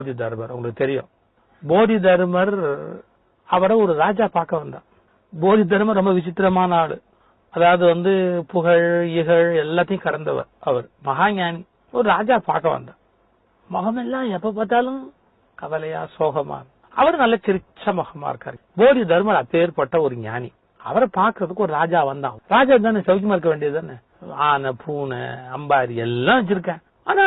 போதி தர்மர் உங்களுக்கு தெரியும் போதி தர்மர் அவரை ஒரு ராஜா பார்க்க வந்தான் போதி தர்மர் ரொம்ப விசித்திரமான ஆளு அதாவது வந்து புகழ் இகழ் எல்லாத்தையும் கடந்தவர் அவர் மகாஞானி ஒரு ராஜா பார்க்க வந்தார் முகமெல்லாம் எப்ப பார்த்தாலும் கவலையா சோகமா அவர் நல்ல சிரிச்ச முகமா இருக்காரு போதி தர்மர் அப்பேற்பட்ட ஒரு ஞானி அவரை பாக்குறதுக்கு ஒரு ராஜா வந்தான் ராஜா தானே சௌக்கியமா இருக்க வேண்டியது தானே ஆனை பூனை அம்பாரி எல்லாம் வச்சிருக்கேன் ஆனா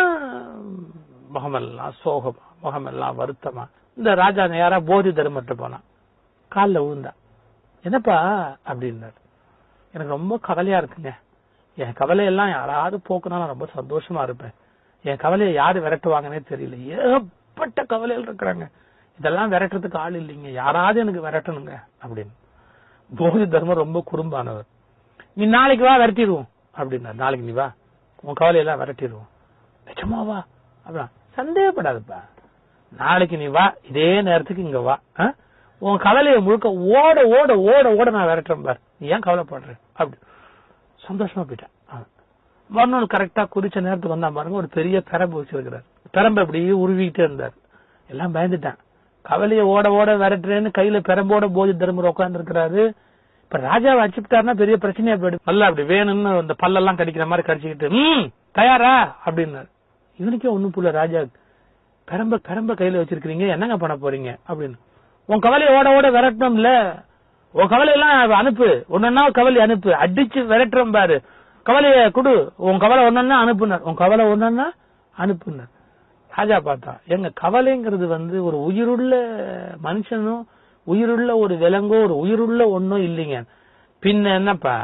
முகமெல்லாம் சோகமா முகமெல்லாம் வருத்தமா இந்த ராஜா நேரா போதி தர்மர்கிட்ட போனான் காலில் விழுந்தா என்னப்பா அப்படின்னாரு எனக்கு ரொம்ப கவலையா இருக்குங்க என் கவலையெல்லாம் யாராவது போக்குனா நான் ரொம்ப சந்தோஷமா இருப்பேன் என் கவலையை யாரு விரட்டுவாங்கன்னே தெரியல ஏகப்பட்ட கவலைகள் இருக்கிறாங்க இதெல்லாம் விரட்டுறதுக்கு ஆள் இல்லைங்க யாராவது எனக்கு விரட்டணுங்க அப்படின்னு போதி தர்மர் ரொம்ப குறும்பானவர் நீ நாளைக்கு வா விரட்டிடுவோம் அப்படின்னா நாளைக்கு நீ வா உன் கவலையெல்லாம் விரட்டிடுவோம் நிஜமாவா அப்படின்னா சந்தேகப்படாதப்பா நாளைக்கு நீ வா இதே நேரத்துக்கு இங்க வா ஆ? உன் கவலையை முழுக்க ஓட ஓட ஓட ஓட நான் விரட்டுறேன் பார் நீ ஏன் கவலைப்படுற அப்படி சந்தோஷமா போயிட்டேன் அவன். மறுநாள் கரெக்டா குறிச்ச நேரத்துக்கு வந்தா பாருங்க ஒரு பெரிய பெரம்பு வச்சிருக்கிறார் பெரம்பு அப்படியே உருவிக்கிட்டே இருந்தார் எல்லாம் பயந்துட்டான் கவலையை ஓட ஓட விரட்டுறேன்னு கையில பெரம்போட போதி தர்மர் உட்கார்ந்து இருக்கிறாரு இப்ப ராஜாவை அடிச்சுட்டாருன்னா பெரிய பிரச்சனையா போயிடும் நல்லா அப்படி வேணும்னு அந்த பல்லெல்லாம் கடிக்கிற மாதிரி கடிச்சுக்கிட்டு ம் தயாரா அப்படின்னாரு இவனுக்கே ஒண்ணும் புள்ள ராஜா பெரம்ப பெரம்ப கையில வச்சிருக்கீங்க என்னங்க பண்ண போறீங்க அப்படின்னு உன் கவலையை ஓட ஓட விரட்டணும்ல உன் கவலையெல்லாம் அனுப்பு ஒன்னொன்னா கவலை அனுப்பு அடிச்சு விரட்டுறோம் பாரு கவலைய குடு உன் கவலை ஒன்னொன்னா அனுப்புனார் உன் கவலை ஒன்னொன்னா அனுப்புனார் ராஜா பார்த்தா எங்க கவலைங்கிறது வந்து ஒரு உயிருள்ள மனுஷனும் உயிருள்ள ஒரு விலங்கோ ஒரு உயிருள்ள ஒண்ணும் இல்லைங்க பின்ன என்னப்பா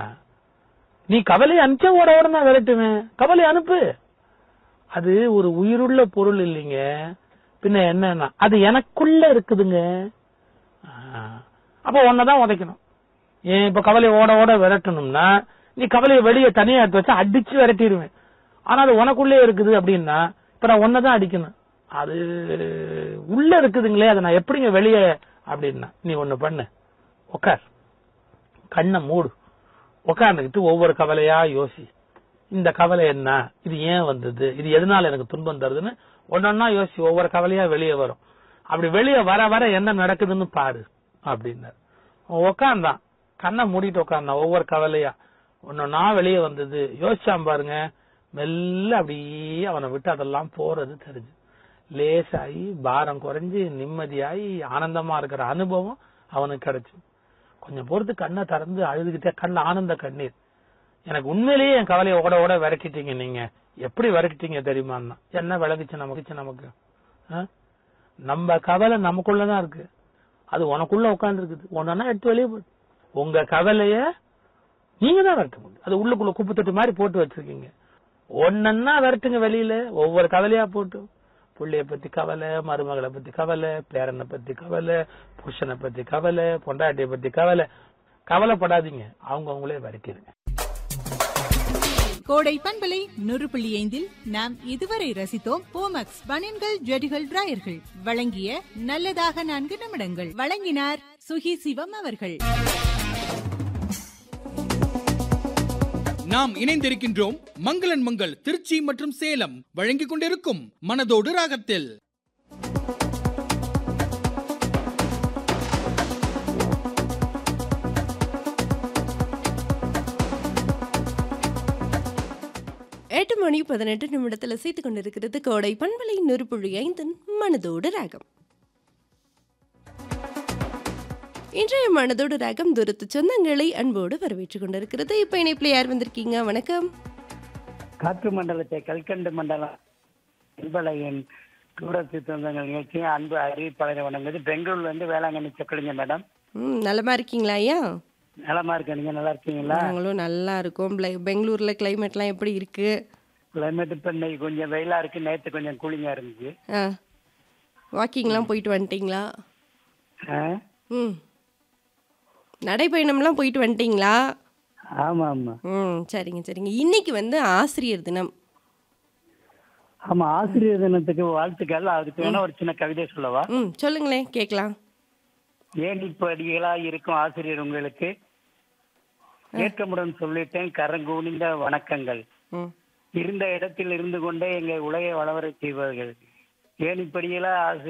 நீ கவலையை அனுப்பிச்சா ஓட ஓட நான் விரட்டுவேன் கவலை அனுப்பு அது ஒரு உயிருள்ள பொருள் இல்லைங்க பின்ன என்னன்னா அது எனக்குள்ள இருக்குதுங்க ஆ, அப்ப உன்னதான் உதைக்கணும் ஏன் இப்ப கவலையை ஓட ஓட விரட்டணும்னா நீ கவலையை வெளியே தனியா எடுத்து வச்சா அடிச்சு விரட்டிடுவேன் ஆனா அது உனக்குள்ளே இருக்குது அப்படின்னா இப்ப நான் ஒன்னதான் அடிக்கணும் அது உள்ள இருக்குதுங்களே அதை நான் எப்படிங்க வெளியே அப்படின்னா நீ ஒண்ணு பண்ணு உட்கார் கண்ணை மூடு உட்கார்ந்துக்கிட்டு ஒவ்வொரு கவலையா யோசி இந்த கவலை என்ன இது ஏன் வந்தது இது எதனால எனக்கு துன்பம் தருதுன்னு ஒன்னொன்னா யோசி ஒவ்வொரு கவலையா வெளியே வரும் அப்படி வெளியே வர வர என்ன நடக்குதுன்னு பாரு அப்படின்னாரு உட்காந்தான் கண்ணை மூடிட்டு உட்கார்ந்தான் ஒவ்வொரு கவலையா ஒன்னொன்னா வெளியே வந்தது யோசிச்சான் பாருங்க மெல்ல அப்படியே அவனை விட்டு அதெல்லாம் போறது தெரிஞ்சு லேசாயி பாரம் குறைஞ்சு நிம்மதியாயி ஆனந்தமா இருக்கிற அனுபவம் அவனுக்கு கிடைச்சு கொஞ்சம் பொறுத்து கண்ணை திறந்து அழுதுகிட்டே கண்ணில் ஆனந்த கண்ணீர் எனக்கு உண்மையிலேயே என் கவலையை ஓட ஓட விரட்டிட்டீங்க நீங்க எப்படி விரட்டிட்டீங்க தெரியுமான்னா என்ன விளக்குச்சு நமக்கு நமக்கு ஆ? நம்ம கவலை நமக்குள்ளதான் இருக்கு அது உனக்குள்ள உட்கார்ந்து இருக்குது ஒன்னா எடுத்து வெளியே போடு உங்க கவலைய நீங்க தான் விரட்ட முடியும் அது உள்ளுக்குள்ள குப்பை தொட்டி மாதிரி போட்டு வச்சிருக்கீங்க ஒன்னன்னா விரட்டுங்க வெளியில ஒவ்வொரு கவலையா போட்டு புள்ளைய பத்தி கவலை மருமகளை பத்தி கவலை பேரனை பத்தி கவலை புருஷனை பத்தி கவலை பொண்டாட்டிய பத்தி கவலை கவலைப்படாதீங்க அவங்க அவங்களே விரட்டிடுங்க கோடை பண்பலை நூறு புள்ளி ஐந்தில் நாம் இதுவரை ரசித்தோம் போமக்ஸ் பனியன்கள் ஜெடிகள் டிராயர்கள் வழங்கிய நல்லதாக நான்கு நிமிடங்கள் வழங்கினார் சுகி சிவம் அவர்கள் நாம் இணைந்திருக்கின்றோம் மங்களன் மங்கள் திருச்சி மற்றும் சேலம் வழங்கிக் கொண்டிருக்கும் மனதோடு ராகத்தில் எட்டு மணி பதினெட்டு நிமிடத்தில் செய்து கொண்டிருக்கிறது கோடை பண்பலை நெருப்புழி ஐந்தன் மனதோடு ராகம் இன்றைய மனதோடு ராகம் தூரத்து சொந்தங்களை அன்போடு வரவேற்றுக் கொண்டிருக்கிறது இப்ப இணைப்பில் யார் வந்திருக்கீங்க வணக்கம் காற்று மண்டலத்தை கல்கண்டு மண்டலம் அன்பலையின் தூரத்து சொந்தங்கள் நிகழ்ச்சியும் அன்பு அறிவிப்பாளரை வணங்குது பெங்களூர்ல இருந்து வேளாங்கண்ணி சொக்கலிங்க மேடம் ம் நலமா இருக்கீங்களா ஐயா நலமா இருக்க நீங்க நல்லா இருக்கீங்களா நாங்களும் நல்லா இருக்கோம் பிளை- பெங்களூர்ல கிளைமேட்லாம் எப்படி இருக்கு கிளைமேட் இப்ப இன்னைக்கு கொஞ்சம் வெயிலா இருக்கு நேத்து கொஞ்சம் கூலிங்கா இருந்துச்சு ஆ வாக்கிங்லாம் போயிட்டு வந்துட்டீங்களா ஆ? ம் நடைப்பயணம்லாம் போயிட்டு வந்துட்டீங்களா ஆமா ஆமா ம் சரிங்க சரிங்க இன்னைக்கு வந்து ஆசிரியர் தினம் ஆமா ஆசிரியர் தினத்துக்கு வாழ்த்துக்கள் அதுக்கு வேணா ஒரு சின்ன கவிதை சொல்லவா ம் சொல்லுங்களேன் கேட்கலாம் ஏன் இப்படிகளா இருக்கும் ஆசிரியர் உங்களுக்கு ஏற்றமுடன் சொல்லிட்டேன் கரங்கூனிந்த வணக்கங்கள் ம் இருந்த இடத்தில் இருந்து கொண்டே எங்கள் உலகை வளவரச் செய்வார்கள் ஏணிப்படியில ஆசை